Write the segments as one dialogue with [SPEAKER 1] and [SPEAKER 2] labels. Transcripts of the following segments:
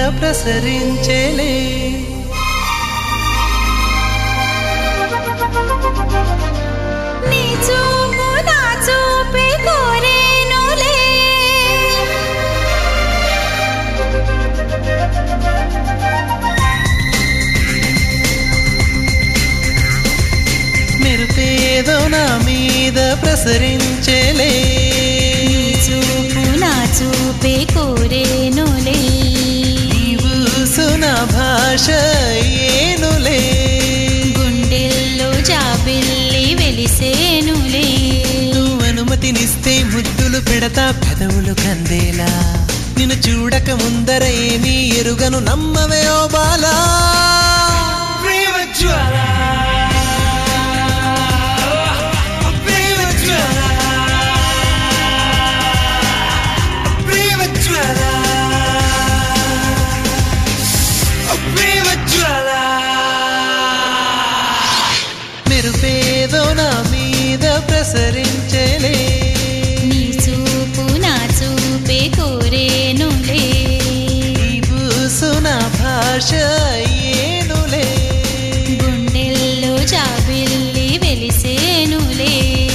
[SPEAKER 1] ప్రసరించేలే
[SPEAKER 2] నీ చూపు నా చూపే కోరేనులే
[SPEAKER 1] మెరుపేదో నా మీద ప్రసరించేలే
[SPEAKER 2] నీ చూపు నా చూపే కోరేనులే
[SPEAKER 1] నీవు సున భాష ఏనులే
[SPEAKER 2] గుండెల్లో జాబిల్లి వెలిసేనులే
[SPEAKER 1] నువ్వు అనుమతినిస్తే ముద్దులు పెడతా పెదవులు కందేలా నిన్ను చూడక ముందర ఏమీ ఎరుగను నమ్మవే ఓ బాలా ప్రేమ జ్వాల ప్రేమ జ్వాల ప్రేమ జ్వాల ప్రేమ జ్వాల మెరుపేదో నా మీద ప్రసరించలే
[SPEAKER 2] నీ చూపు నా చూపే కోరేనులే
[SPEAKER 1] నీవు సున భాష ఏనులే
[SPEAKER 2] గుండెల్లో జాబిల్లి వెలిసేనులే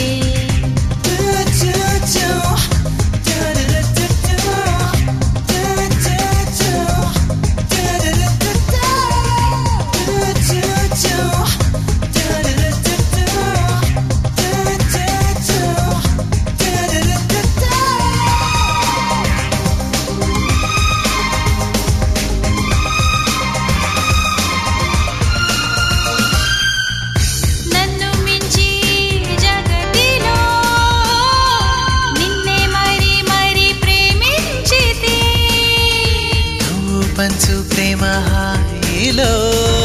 [SPEAKER 2] నన్ను మించి జగతిలో నిన్నే మరి మరి ప్రేమించితే
[SPEAKER 1] నువ్వు పంచు ప్రేమ హాయిలో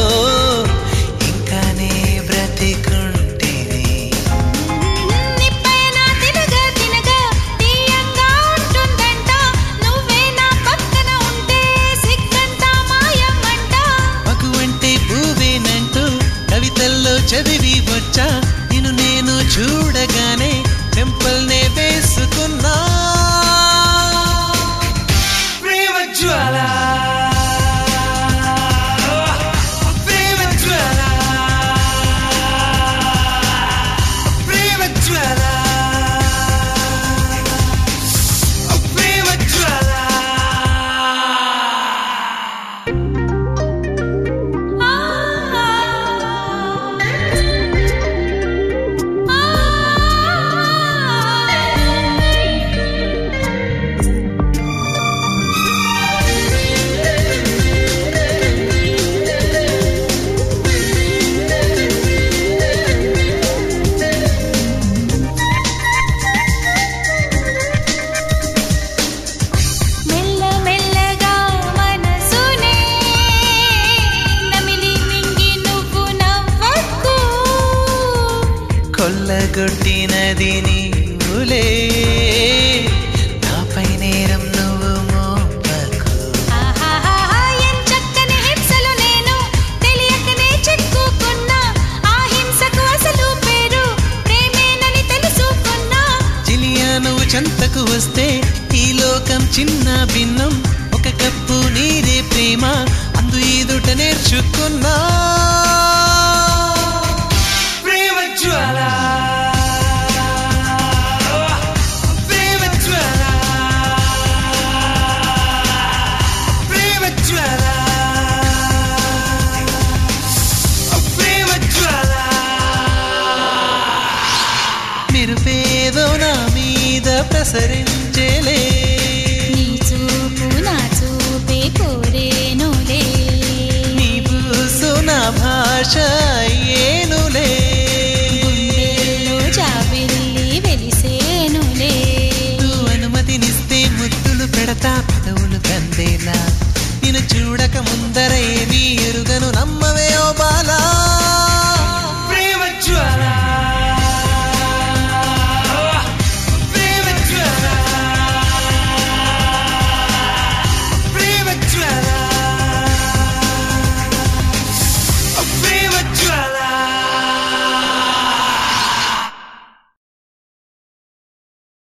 [SPEAKER 1] ఇంకానే బ్రతికుంటేనే
[SPEAKER 2] నిప్పైన తినగా తినగా తీయంగా ఉంటుందంట నువ్వే నా పక్కన ఉంటే సిగ్గంతా మాయమంట
[SPEAKER 1] మగువంటే పువ్వేనంటూ కవితల్లో చదివి వచ్చా నిన్ను నేను చూడగానే చెంపల్నే వేసుకున్నా ప్రేమ జ్వాల ప్రేమ జ్వాల ప్రేమ జ్వాల ప్రేమ జ్వాల
[SPEAKER 2] ఆ మెల్ల మెల్లగా మనసునే నమిలి మింగి నువ్వు నవ్వకు
[SPEAKER 1] కొల్లగొట్టినది నీవులే నాపై నేరం నువ్వు మోపకు
[SPEAKER 2] ఆహాహాహా ఎంచక్కని హింసలు నేను తెలియకనే చిక్కుకున్నా ఆ హింసకు అసలు పేరు ప్రేమేనని తెలుసుకున్నా
[SPEAKER 1] చిలియా నువ్వు చెంతకు వస్తే ఈ లోకం చిన్న భిన్నం ఒక కప్పు నీరే ప్రేమ అందు ఈదుట నేర్చుకున్నా ప్రేమ జ్వాల ప్రేమ జ్వాల ప్రేమ జ్వాల ప్రేమ జ్వాల మెరుపేదో నా మీద ప్రసరించేలే
[SPEAKER 2] నీ చూపు నా చూపే కోరేనులే
[SPEAKER 1] నీవు సున భాష